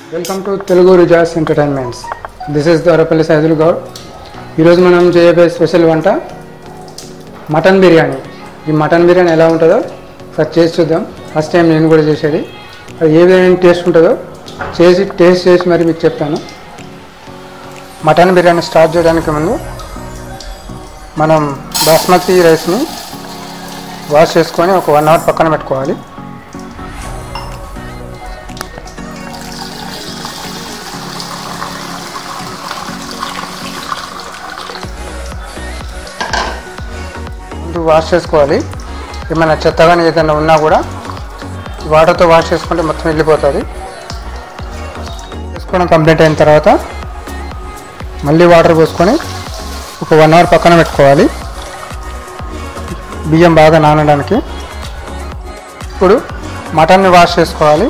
welcome to Telugu రిజార్స్ entertainments this is Dorapalli Saidul Goud ఈరోజు మనం చేయబోయే స్పెషల్ వంట మటన్ బిర్యానీ ఈ మటన్ బిర్యానీ ఎలా ఉంటుందో ఒకసారి చేసి చూద్దాం ఫస్ట్ టైం నేను కూడా చేసేది అది ఏ విధమైన టేస్ట్ ఉంటుందో చేసి టేస్ట్ చేసి మరి మీకు చెప్తాను మటన్ బిర్యానీ స్టార్ట్ చేయడానికి ముందు మనం బాస్మతి రైస్ని వాష్ చేసుకొని ఒక వన్ అవర్ పక్కన పెట్టుకోవాలి ముందు వాష్ చేసుకోవాలి ఏమైనా చెత్త కానీ ఏదైనా ఉన్నా కూడా వాటర్తో వాష్ చేసుకుంటే మొత్తం వెళ్ళిపోతుంది చేసుకోవడం కంప్లీట్ అయిన తర్వాత మళ్ళీ వాటర్ పోసుకొని ఒక వన్ అవర్ పక్కన పెట్టుకోవాలి బియ్యం బాగా నానడానికి ఇప్పుడు మటన్ని వాష్ చేసుకోవాలి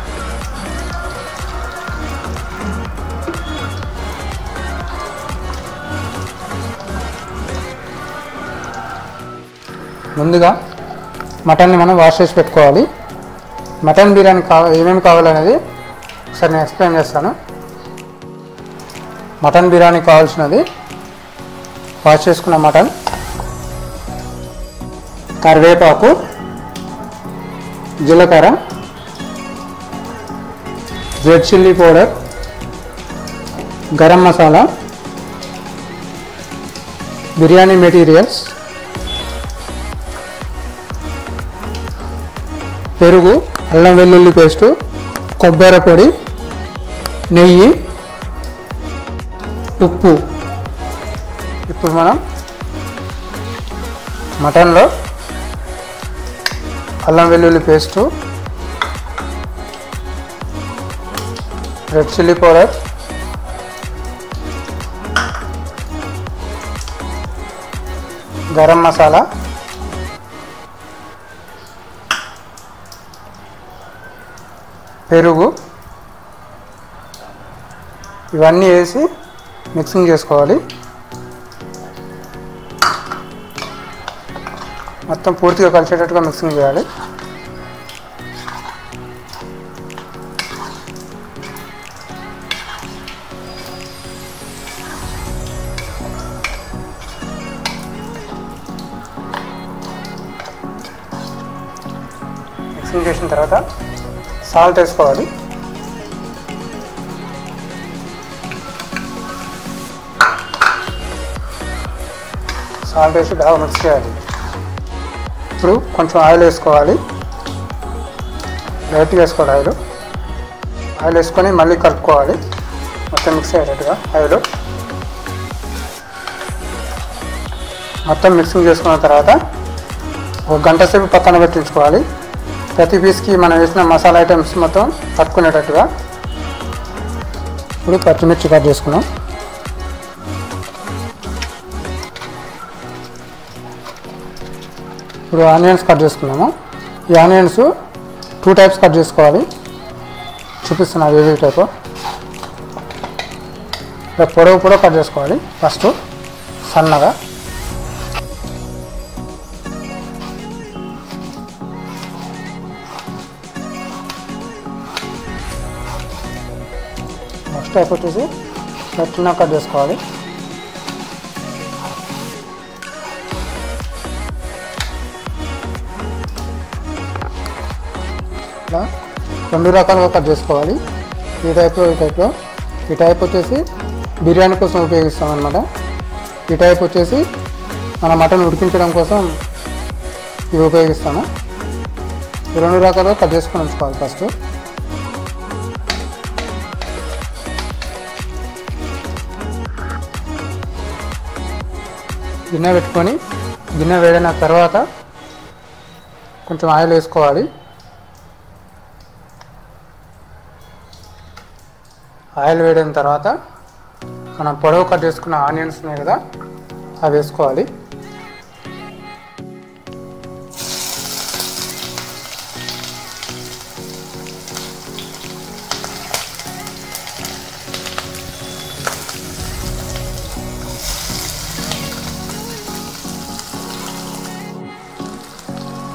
ముందుగా మటన్ని మనం వాష్ చేసి పెట్టుకోవాలి మటన్ బిర్యానీ కావ ఏమేమి కావాలనేది ఒకసారి నేను ఎక్స్ప్లెయిన్ చేస్తాను మటన్ బిర్యానీ కావాల్సినది వాష్ చేసుకున్న మటన్ కరివేపాకు జీలకర్ర red chilli powder garam masala biryani materials పెరుగు అల్లం వెల్లుల్లి పేస్టు కొబ్బరి పొడి నెయ్యి ఉప్పు ఇప్పుడు మనం మటన్లో అల్లం వెల్లుల్లి paste red chilli powder garam masala పెరుగు ఇవన్నీ వేసి మిక్సింగ్ చేసుకోవాలి మొత్తం పూర్తిగా కలిసేటట్టుగా మిక్సింగ్ చేయాలి మిక్సింగ్ చేసిన తర్వాత సాల్ట్ వేసుకోవాలి సాల్ట్ వేసి బాగా మిక్స్ చేయాలి ఇప్పుడు కొంచెం ఆయిల్ వేసుకోవాలి లైట్గా వేసుకోవాలి ఆయిల్ ఆయిల్ వేసుకొని మళ్ళీ కలుపుకోవాలి మొత్తం మిక్స్ అయ్యేటట్టుగా ఆయిల్ మొత్తం మిక్సింగ్ చేసుకున్న తర్వాత ఒక గంట సేపు పక్కన పెట్టించుకోవాలి ప్రతి పీస్కి మనం వేసిన మసాలా ఐటమ్స్ మొత్తం పట్టుకునేటట్టుగా ఇప్పుడు పచ్చిమిర్చి కట్ చేసుకున్నాం ఇప్పుడు ఆనియన్స్ కట్ చేసుకున్నాము ఈ ఆనియన్స్ టూ టైప్స్ కట్ చేసుకోవాలి చూపిస్తున్నా ఏ టైప్ ఇలా పొడవు పొడవు కట్ చేసుకోవాలి ఫస్ట్ సన్నగా నెక్స్ట్ టైప్ వచ్చేసి చిన్న కట్ చేసుకోవాలి ఇట్లా రెండు రకాలుగా కట్ చేసుకోవాలి ఈ టైప్లో ఈ టైప్లో ఈ టైప్ వచ్చేసి బిర్యానీ కోసం ఉపయోగిస్తాం అనమాట ఈ టైప్ వచ్చేసి మన మటన్ ఉడికించడం కోసం ఇవి ఉపయోగిస్తాము ఈ రెండు రకాలుగా కట్ చేసుకొని ఉంచుకోవాలి ఫస్ట్ గిన్నె పెట్టుకొని గిన్నె వేడిన తర్వాత కొంచెం ఆయిల్ వేసుకోవాలి ఆయిల్ వేడిన తర్వాత మనం పొడవు కట్ చేసుకున్న ఆనియన్స్ ఉన్నాయి కదా అవి వేసుకోవాలి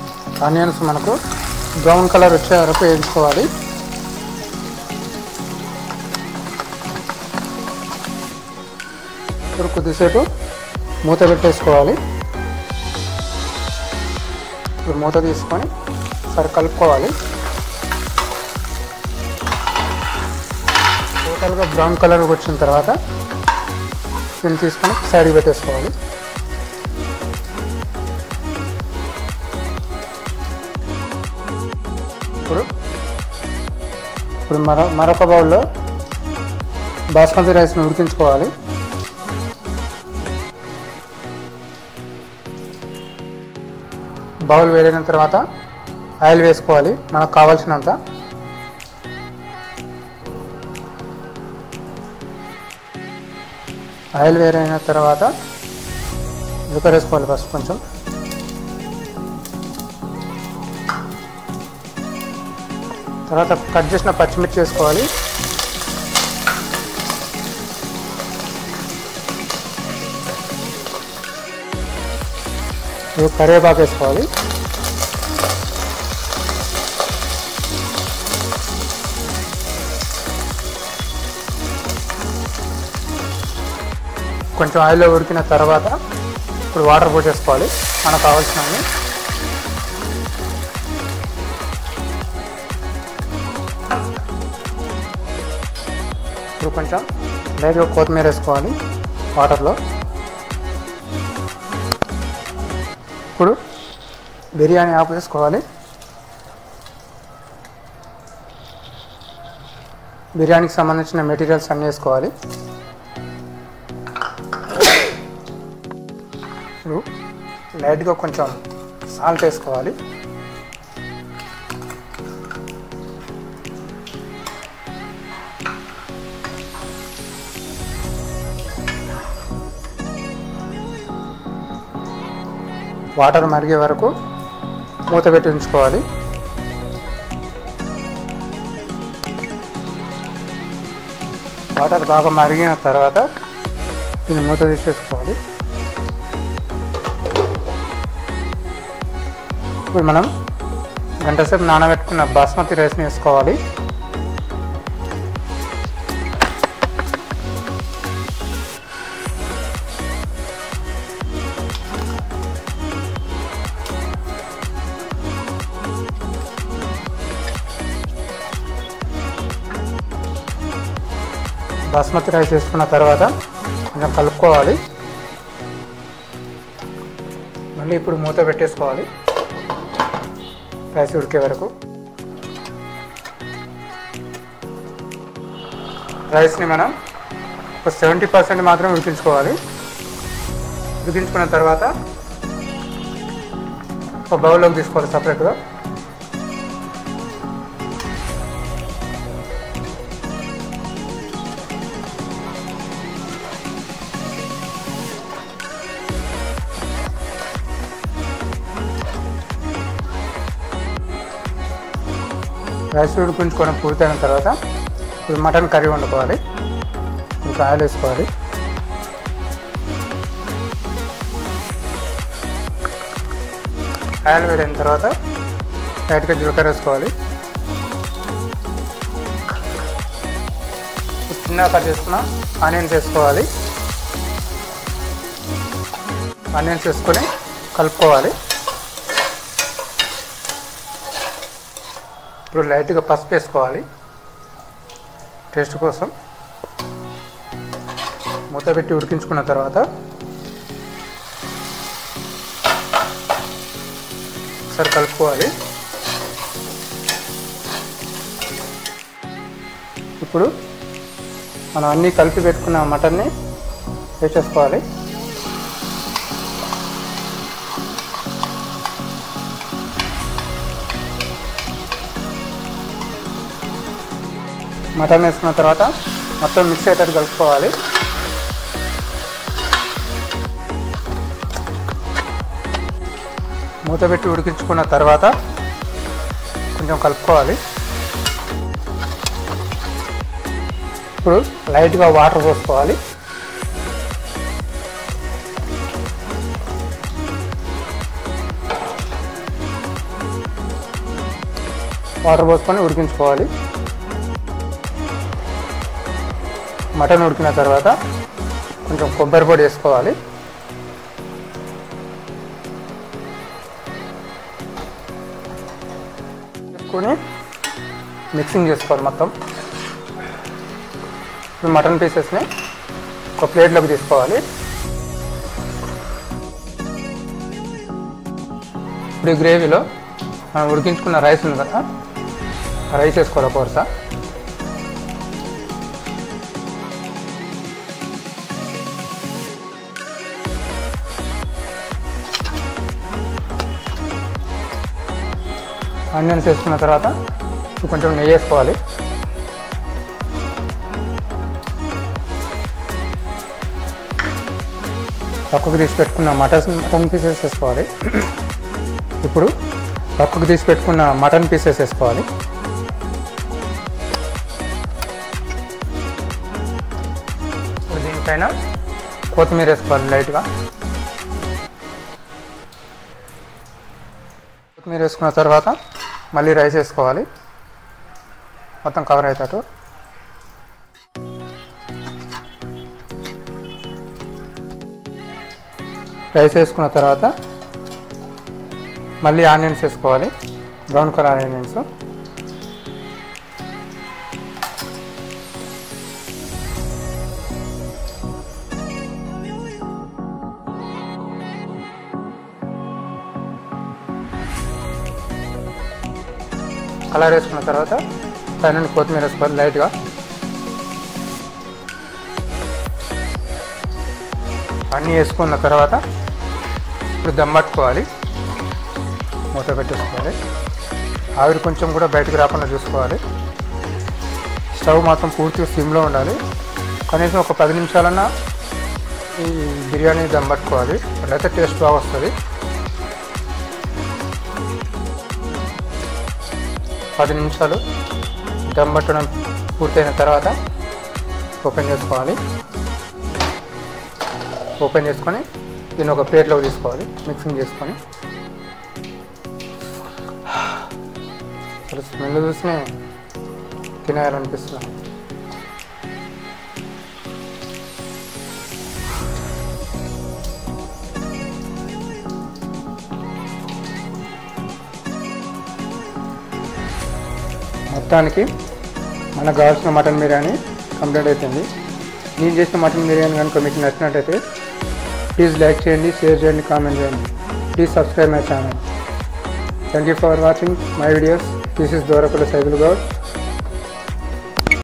ఆనియన్స్ మనకు బ్రౌన్ కలర్ వచ్చే వరకు వేయించుకోవాలి ఇప్పుడు కొద్దిసేపు మూత పెట్టేసుకోవాలి ఇప్పుడు మూత తీసుకొని సరి కలుపుకోవాలి టోటల్గా బ్రౌన్ కలర్ వచ్చిన తర్వాత దీన్ని తీసుకొని సైడ్కి పెట్టేసుకోవాలి ఇప్పుడు ఇప్పుడు మరో మరొక బౌల్లో బాస్మతి రైస్ని ఉడికించుకోవాలి బౌల్ వేడిన తర్వాత ఆయిల్ వేసుకోవాలి మనకు కావాల్సినంత ఆయిల్ వేరైన తర్వాత జీలకర్ర వేసుకోవాలి ఫస్ట్ కొంచెం తర్వాత కట్ చేసిన పచ్చిమిర్చి వేసుకోవాలి ఇప్పుడు కరివేపాకు వేసుకోవాలి కొంచెం ఆయిల్లో ఉడికిన తర్వాత ఇప్పుడు వాటర్ పోసేసుకోవాలి మనకు కావాల్సినవి ఇప్పుడు కొంచెం లైట్గా కొత్తిమీర వేసుకోవాలి వాటర్లో ఇప్పుడు బిర్యానీ ఆకు వేసుకోవాలి బిర్యానీకి సంబంధించిన మెటీరియల్స్ అన్నీ వేసుకోవాలి ఇప్పుడు లైట్గా కొంచెం సాల్ట్ వేసుకోవాలి వాటర్ మరిగే వరకు మూత పెట్టి ఉంచుకోవాలి వాటర్ బాగా మరిగిన తర్వాత దీన్ని మూత తీసేసుకోవాలి ఇప్పుడు మనం గంట సేపు నానబెట్టుకున్న బాస్మతి రైస్ని వేసుకోవాలి బాస్మతి రైస్ వేసుకున్న తర్వాత కొంచెం కలుపుకోవాలి మళ్ళీ ఇప్పుడు మూత పెట్టేసుకోవాలి రైస్ ఉడికే వరకు రైస్ని మనం ఒక సెవెంటీ పర్సెంట్ మాత్రం ఉడికించుకోవాలి ఉడికించుకున్న తర్వాత ఒక బౌల్లోకి తీసుకోవాలి సపరేట్గా రైస్ ఉడికించుకోవడం పూర్తయిన తర్వాత ఇప్పుడు మటన్ కర్రీ వండుకోవాలి ఇంకా ఆయిల్ వేసుకోవాలి ఆయిల్ వేడిన తర్వాత లైట్గా జీలకర్ర వేసుకోవాలి చిన్నగా కట్ చేసుకున్న ఆనియన్స్ వేసుకోవాలి ఆనియన్స్ వేసుకొని కలుపుకోవాలి ఇప్పుడు లైట్గా పసుపు వేసుకోవాలి టేస్ట్ కోసం మూత పెట్టి ఉడికించుకున్న తర్వాత ఒకసారి కలుపుకోవాలి ఇప్పుడు మనం అన్నీ కలిపి పెట్టుకున్న మటన్ని వేసేసుకోవాలి మటన్ వేసుకున్న తర్వాత మొత్తం మిక్స్ అయ్యేటట్టు కలుపుకోవాలి మూత పెట్టి ఉడికించుకున్న తర్వాత కొంచెం కలుపుకోవాలి ఇప్పుడు లైట్గా వాటర్ పోసుకోవాలి వాటర్ పోసుకొని ఉడికించుకోవాలి మటన్ ఉడికిన తర్వాత కొంచెం కొబ్బరి పొడి వేసుకోవాలి వేసుకొని మిక్సింగ్ చేసుకోవాలి మొత్తం ఇప్పుడు మటన్ పీసెస్ని ఒక ప్లేట్లోకి తీసుకోవాలి ఇప్పుడు ఈ గ్రేవీలో మనం ఉడికించుకున్న రైస్ ఉంది కదా ఆ రైస్ వేసుకోవాలి కోరస ఆనియన్స్ వేసుకున్న తర్వాత కొంచెం నెయ్యి వేసుకోవాలి పక్కకు తీసి పెట్టుకున్న మటన్ మటన్ పీసెస్ వేసుకోవాలి ఇప్పుడు పక్కకు తీసి పెట్టుకున్న మటన్ పీసెస్ వేసుకోవాలి ఇప్పుడు దీనిపైన కొత్తిమీర వేసుకోవాలి లైట్గా కొత్తిమీర వేసుకున్న తర్వాత మళ్ళీ రైస్ వేసుకోవాలి మొత్తం కవర్ అవుతాడు రైస్ వేసుకున్న తర్వాత మళ్ళీ ఆనియన్స్ వేసుకోవాలి బ్రౌన్ కలర్ ఆనియన్స్ కలర్ వేసుకున్న తర్వాత పైన కొత్తిమీర వేసుకోవాలి లైట్గా అన్నీ వేసుకున్న తర్వాత ఇప్పుడు దమ్ పట్టుకోవాలి మూత పెట్టేసుకోవాలి ఆవిరి కొంచెం కూడా బయటకు రాకుండా చూసుకోవాలి స్టవ్ మాత్రం పూర్తిగా సిమ్లో ఉండాలి కనీసం ఒక పది నిమిషాలన్నా ఈ బిర్యానీ దమ్ పట్టుకోవాలి అట్లయితే టేస్ట్ బాగా వస్తుంది పది నిమిషాలు దమ్ పట్టడం పూర్తయిన తర్వాత ఓపెన్ చేసుకోవాలి ఓపెన్ చేసుకొని దీన్ని ఒక ప్లేట్లోకి తీసుకోవాలి మిక్సింగ్ చేసుకొని అసలు స్మెల్ చూసినే తినేయాలనిపిస్తుంది మొత్తానికి మనకు కావాల్సిన మటన్ బిర్యానీ కంప్లీట్ అయిపోయింది నేను చేసిన మటన్ బిర్యానీ కనుక మీకు నచ్చినట్టయితే ప్లీజ్ లైక్ చేయండి షేర్ చేయండి కామెంట్ చేయండి please subscribe my channel thank you for watching my videos this is Dorapalli Saidul Goud